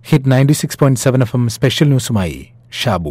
hit ninety six point seven F M special ന്യൂസുമായി Shabu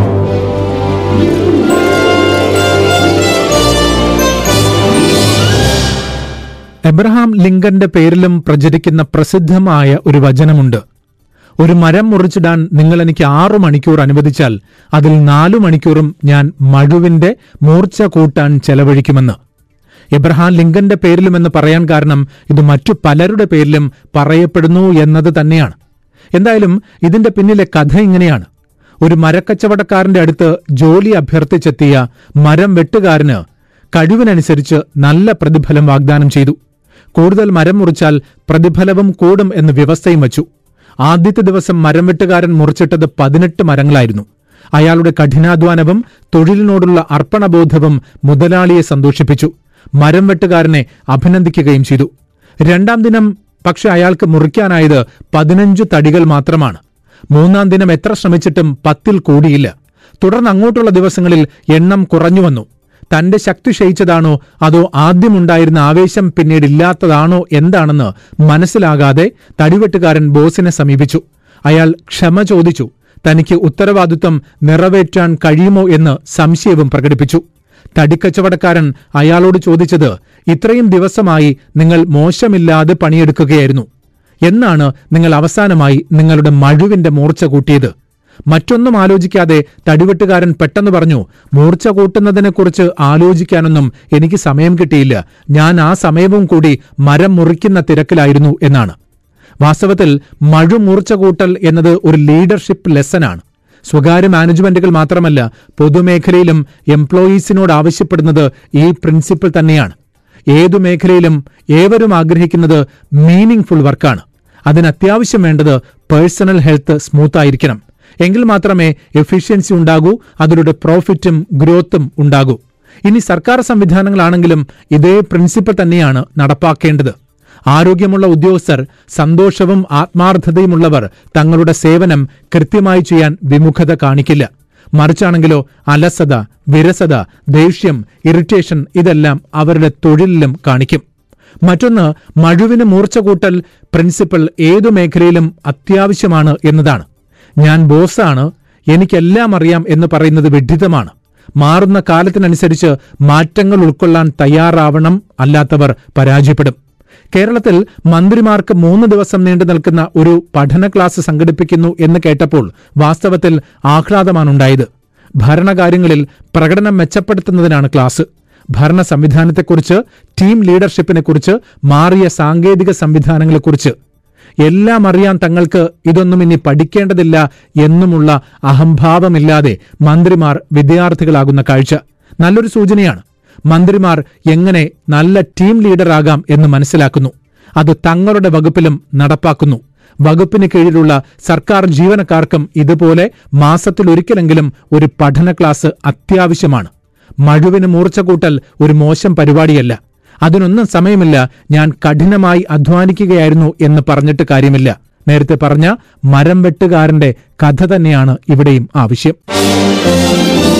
Abraham ലിങ്കന്റെ പേരിലും പ്രചരിക്കുന്ന പ്രസിദ്ധമായ ഒരു വചനമുണ്ട് ഒരു മരം മുറിച്ചിടാൻ നിങ്ങൾ എനിക്ക് ആറു മണിക്കൂർ അനുവദിച്ചാൽ അതിൽ നാലു മണിക്കൂറും ഞാൻ മഴുവിന്റെ മൂർച്ച കൂട്ടാൻ ചെലവഴിക്കുമെന്ന് എബ്രഹാം ലിങ്കന്റെ പേരിലുമെന്ന് പറയാൻ കാരണം ഇത് മറ്റു പലരുടെ പേരിലും പറയപ്പെടുന്നു എന്നത് തന്നെയാണ് എന്തായാലും ഇതിന്റെ പിന്നിലെ കഥ ഇങ്ങനെയാണ് ഒരു മരക്കച്ചവടക്കാരന്റെ അടുത്ത് ജോലി അഭ്യർത്ഥിച്ചെത്തിയ മരം വെട്ടുകാരന് കഴിവിനനുസരിച്ച് നല്ല പ്രതിഫലം വാഗ്ദാനം ചെയ്തു കൂടുതൽ മരം മുറിച്ചാൽ പ്രതിഫലവും കൂടും എന്ന് വ്യവസ്ഥയും വച്ചു ആദ്യത്തെ ദിവസം മരം വെട്ടുകാരൻ മുറിച്ചിട്ടത് പതിനെട്ട് മരങ്ങളായിരുന്നു അയാളുടെ കഠിനാധ്വാനവും തൊഴിലിനോടുള്ള അർപ്പണബോധവും മുതലാളിയെ സന്തോഷിപ്പിച്ചു മരം വെട്ടുകാരനെ അഭിനന്ദിക്കുകയും ചെയ്തു രണ്ടാം ദിനം പക്ഷെ അയാൾക്ക് മുറിക്കാനായത് പതിനഞ്ചു തടികൾ മാത്രമാണ് മൂന്നാം ദിനം എത്ര ശ്രമിച്ചിട്ടും പത്തിൽ കൂടിയില്ല തുടർന്ന് അങ്ങോട്ടുള്ള ദിവസങ്ങളിൽ എണ്ണം കുറഞ്ഞു വന്നു തന്റെ ശക്തി ക്ഷയിച്ചതാണോ അതോ ആദ്യമുണ്ടായിരുന്ന ആവേശം പിന്നീട് ഇല്ലാത്തതാണോ എന്താണെന്ന് മനസ്സിലാകാതെ തടിവെട്ടുകാരൻ ബോസിനെ സമീപിച്ചു അയാൾ ക്ഷമ ചോദിച്ചു തനിക്ക് ഉത്തരവാദിത്വം നിറവേറ്റാൻ കഴിയുമോ എന്ന് സംശയവും പ്രകടിപ്പിച്ചു തടിക്കച്ചവടക്കാരൻ അയാളോട് ചോദിച്ചത് ഇത്രയും ദിവസമായി നിങ്ങൾ മോശമില്ലാതെ പണിയെടുക്കുകയായിരുന്നു എന്നാണ് നിങ്ങൾ അവസാനമായി നിങ്ങളുടെ മഴുവിന്റെ മൂർച്ച കൂട്ടിയത് മറ്റൊന്നും ആലോചിക്കാതെ തടിവെട്ടുകാരൻ പെട്ടെന്ന് പറഞ്ഞു മൂർച്ച കൂട്ടുന്നതിനെക്കുറിച്ച് ആലോചിക്കാനൊന്നും എനിക്ക് സമയം കിട്ടിയില്ല ഞാൻ ആ സമയവും കൂടി മരം മുറിക്കുന്ന തിരക്കിലായിരുന്നു എന്നാണ് വാസ്തവത്തിൽ മഴു മൂർച്ച കൂട്ടൽ എന്നത് ഒരു ലീഡർഷിപ്പ് ലെസനാണ് സ്വകാര്യ മാനേജ്മെന്റുകൾ മാത്രമല്ല പൊതുമേഖലയിലും എംപ്ലോയീസിനോട് ആവശ്യപ്പെടുന്നത് ഈ പ്രിൻസിപ്പിൾ തന്നെയാണ് ഏതു മേഖലയിലും ഏവരും ആഗ്രഹിക്കുന്നത് മീനിങ് ഫുൾ വർക്കാണ് അതിന് അത്യാവശ്യം വേണ്ടത് പേഴ്സണൽ ഹെൽത്ത് സ്മൂത്ത് ആയിരിക്കണം എങ്കിൽ മാത്രമേ എഫിഷ്യൻസി ഉണ്ടാകൂ അതിലൂടെ പ്രോഫിറ്റും ഗ്രോത്തും ഉണ്ടാകൂ ഇനി സർക്കാർ സംവിധാനങ്ങളാണെങ്കിലും ഇതേ പ്രിൻസിപ്പിൾ തന്നെയാണ് നടപ്പാക്കേണ്ടത് ആരോഗ്യമുള്ള ഉദ്യോഗസ്ഥർ സന്തോഷവും ആത്മാർത്ഥതയുമുള്ളവർ തങ്ങളുടെ സേവനം കൃത്യമായി ചെയ്യാൻ വിമുഖത കാണിക്കില്ല മറിച്ചാണെങ്കിലോ അലസത വിരസത ദേഷ്യം ഇറിറ്റേഷൻ ഇതെല്ലാം അവരുടെ തൊഴിലിലും കാണിക്കും മറ്റൊന്ന് മഴുവിന് മൂർച്ച കൂട്ടൽ പ്രിൻസിപ്പൽ ഏതു മേഖലയിലും അത്യാവശ്യമാണ് എന്നതാണ് ഞാൻ ബോസാണ് എനിക്കെല്ലാം അറിയാം എന്ന് പറയുന്നത് വിഡ്ഢിതമാണ് മാറുന്ന കാലത്തിനനുസരിച്ച് മാറ്റങ്ങൾ ഉൾക്കൊള്ളാൻ തയ്യാറാവണം അല്ലാത്തവർ പരാജയപ്പെടും കേരളത്തിൽ മന്ത്രിമാർക്ക് മൂന്ന് ദിവസം നീണ്ടു നിൽക്കുന്ന ഒരു പഠന ക്ലാസ് സംഘടിപ്പിക്കുന്നു എന്ന് കേട്ടപ്പോൾ വാസ്തവത്തിൽ ആഹ്ലാദമാണുണ്ടായത് ഭരണകാര്യങ്ങളിൽ പ്രകടനം മെച്ചപ്പെടുത്തുന്നതിനാണ് ക്ലാസ് ഭരണ സംവിധാനത്തെക്കുറിച്ച് ടീം ലീഡർഷിപ്പിനെക്കുറിച്ച് മാറിയ സാങ്കേതിക സംവിധാനങ്ങളെക്കുറിച്ച് എല്ലാം അറിയാൻ തങ്ങൾക്ക് ഇതൊന്നും ഇനി പഠിക്കേണ്ടതില്ല എന്നുമുള്ള അഹംഭാവമില്ലാതെ മന്ത്രിമാർ വിദ്യാർത്ഥികളാകുന്ന കാഴ്ച നല്ലൊരു സൂചനയാണ് മന്ത്രിമാർ എങ്ങനെ നല്ല ടീം ലീഡറാകാം എന്ന് മനസ്സിലാക്കുന്നു അത് തങ്ങളുടെ വകുപ്പിലും നടപ്പാക്കുന്നു വകുപ്പിന് കീഴിലുള്ള സർക്കാർ ജീവനക്കാർക്കും ഇതുപോലെ മാസത്തിലൊരിക്കലെങ്കിലും ഒരു പഠന ക്ലാസ് അത്യാവശ്യമാണ് മഴുവിന് മൂർച്ച കൂട്ടൽ ഒരു മോശം പരിപാടിയല്ല അതിനൊന്നും സമയമില്ല ഞാൻ കഠിനമായി അധ്വാനിക്കുകയായിരുന്നു എന്ന് പറഞ്ഞിട്ട് കാര്യമില്ല നേരത്തെ പറഞ്ഞ മരം വെട്ടുകാരന്റെ കഥ തന്നെയാണ് ഇവിടെയും ആവശ്യം